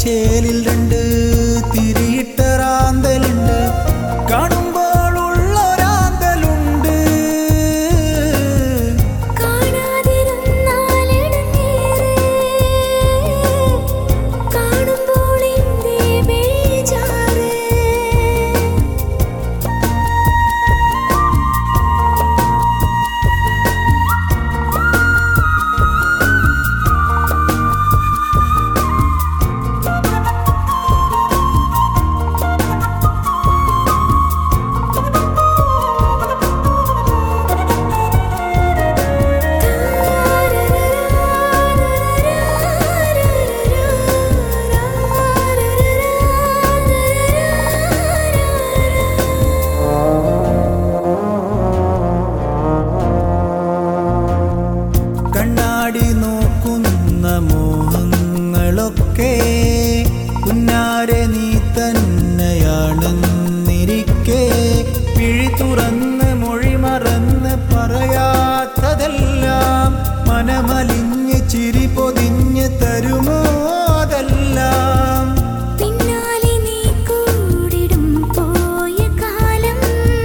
ചേലിൽ രണ്ട് തിരിയിട്ട റാന്തലുണ്ട് കാണുമ്പോൾ ഉള്ളൊരാന്തലുണ്ട് കാണാതിരുന്നാലിടങ്ങേറ് കാണുമ്പോൾ എന്തേ ബേജാറ് കണ്ണാടി നോക്കുന്ന മോഹങ്ങളൊക്കെ ഉന്നാരെ നീ തന്നെയാണെന്നിരിക്കെ പിഴി തുറന്ന് മൊഴി മറന്ന് പറയാത്തതെല്ലാം മനമലിഞ്ഞ് ചിരി പൊതിഞ്ഞ് തരുമോ അതെല്ലാം പിന്നാലെ നീ കൂടിടും പോയ കാലം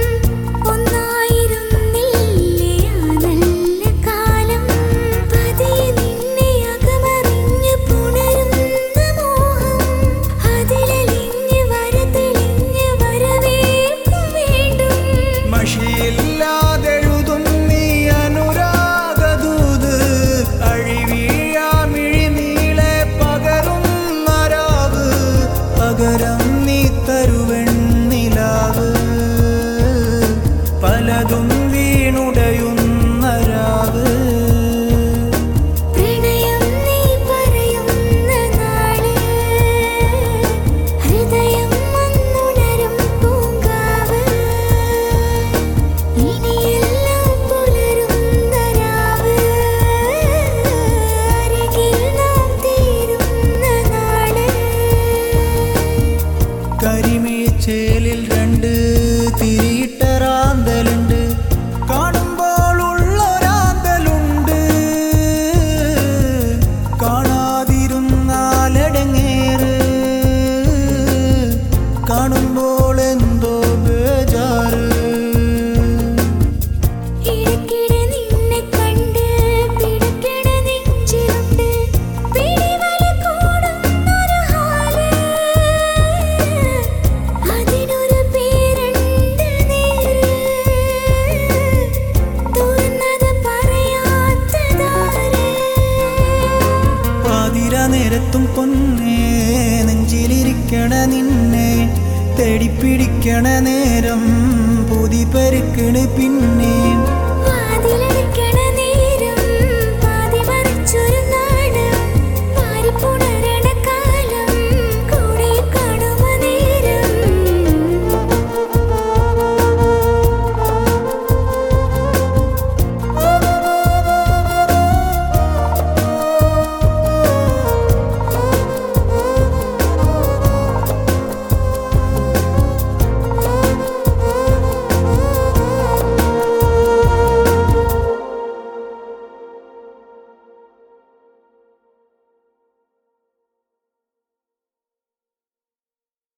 ഒന്നായിരുന്നില്ലേ ആ നല്ല കാലം പതിയെ നിന്നെ അകമറിഞ്ഞ് പുണരുന്ന മോഹം അതിലലിഞ്ഞ് വരതെളിഞ്ഞ് വരവേൽക്കും വീണ്ടും മഷിയില്ലാതെഴുതും നീ അനുരാഗദൂത് അഴിവീഴാമിഴി നീളെ പകരുന്ന രാവ് പകരം നീ തരുവെണ്ണിലാവ് പലതും വീണുടയുന്ന രാവ് പ്രണയം നീ പറയുന്ന നാള് ഹൃദയം വന്നുണരും പൂങ്കാവ് ഇനിയെല്ലാം പുലരുന്ന രാവ് അരികിൽ നാം തീരുന്ന നാള് കരിമിഴിച്ചേലിൽ രണ്ട് തിരിയിട്ട റാന്തലുണ്ട് കാണുമ്പോൾ ഉള്ളൊരാന്തലുണ്ട് കാണാതിരുന്നാലടങ്ങേറ് കാണുമ്പോൾ എന്തോ ബേജാറ് ഇടയ്ക്കിടെ നിന്നെ കണ്ട് പിടയ്ക്കണ നെഞ്ചിലുണ്ട് പിടിവലി കൂടുന്നൊരു ഹാല് അതിനൊരു പേരുണ്ട് നേര് തുറന്നത് പറയാത്തതാര് പാതിര നേരത്തും പൊന്നേ നെഞ്ചിലിരിക്കണ നിന്നെ തേടിപ്പിടിക്കണ നേരം പൊതി പെരുക്കണ് പിന്നെ വാതിലട